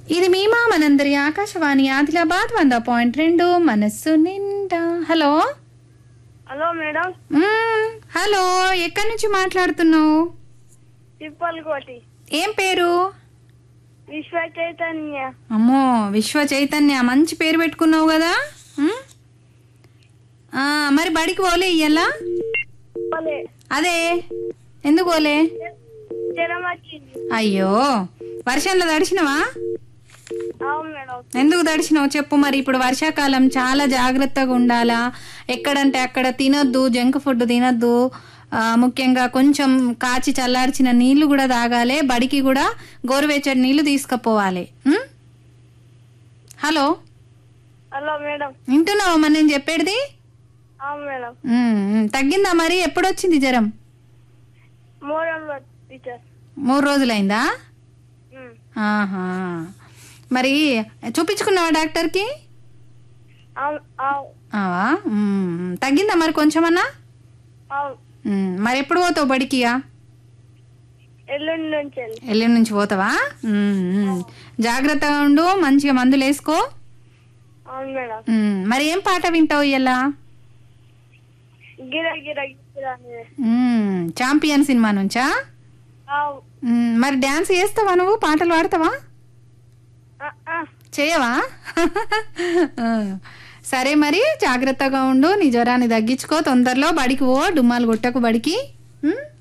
ఇది మీ మనందరి ఆకాశవాణి ఆదిలాబాద్ వంద పాయింట్ రెండు మనస్సు నిండా hello hello madam hmm, hello ఎక్కడి నుంచి మాట్లాడుతున్నావు తిప్పలకోటి ఏం పేరు విశ్వ చైతన్య అమ్మో విశ్వ చైతన్య మంచి పేరు పెట్టుకున్నావు కదా మ్మ్? ఆ, మరి బడికి పోలే ఇయ్యాలా పోలే. అదే ఎందుకు పోలే జ్వరం వచ్చింది అయ్యో వర్షంలో తడిచినవా అవును మేడం ఎందుకు తడిచినావు చెప్పు మరి ఇప్పుడు వర్షాకాలం చాలా జాగ్రత్తగా ఉండాలా ఎక్కడంటే అక్కడ తినొద్దు జంక్ ఫుడ్ తినొద్దు ఆ, ముఖ్యంగా కొంచెం కాచి చల్లార్చిన నీళ్లు కూడా తాగాలి బడికి కూడా గోరువెచ్చటి నీళ్లు తీసుకుపోవాలి ఉం? హలో హలో మేడం వింటున్నావా మరి నేను చెప్పేది అవును మేడం ఉం, ఉం. తగ్గిందా మరి ఎప్పుడు వచ్చింది జ్వరం మూడవ టీచర్ మూడు రోజులైందా ఉమ్. ఆహా మరి చూపించుకున్నావా డాక్టర్కి అవు- అవు- ఆవా ఉమ్, తగ్గిందా మరి కొంచెమన్నా అవును ఉమ్, మరి ఎప్పుడు పోతావు బడికియా ఎల్లుండి నుంచి వెళ్ళి ఎల్లుండి నుంచి పోతావా ఉమ్, ఉమ్. జాగ్రత్తగా ఉండు మంచిగా మందులు వేసుకో అవును మేడం ఉమ్, మరి ఏం పాట వింటావు ఇలా గిర గిర గిర అనేది. చాంపియన్ సినిమా నుంచా అవు ఉమ్, మరి డ్యాన్స్ చేస్తావా నువ్వు పాటలు పాడతావా ఆ, ఆ. చేయవా ఆ, సరే మరి జాగ్రత్తగా ఉండు నీ జ్వరాన్ని తగ్గించుకో తొందరలో బడికి పో డుమ్మాలు కొట్టకు బడికి ఉమ్?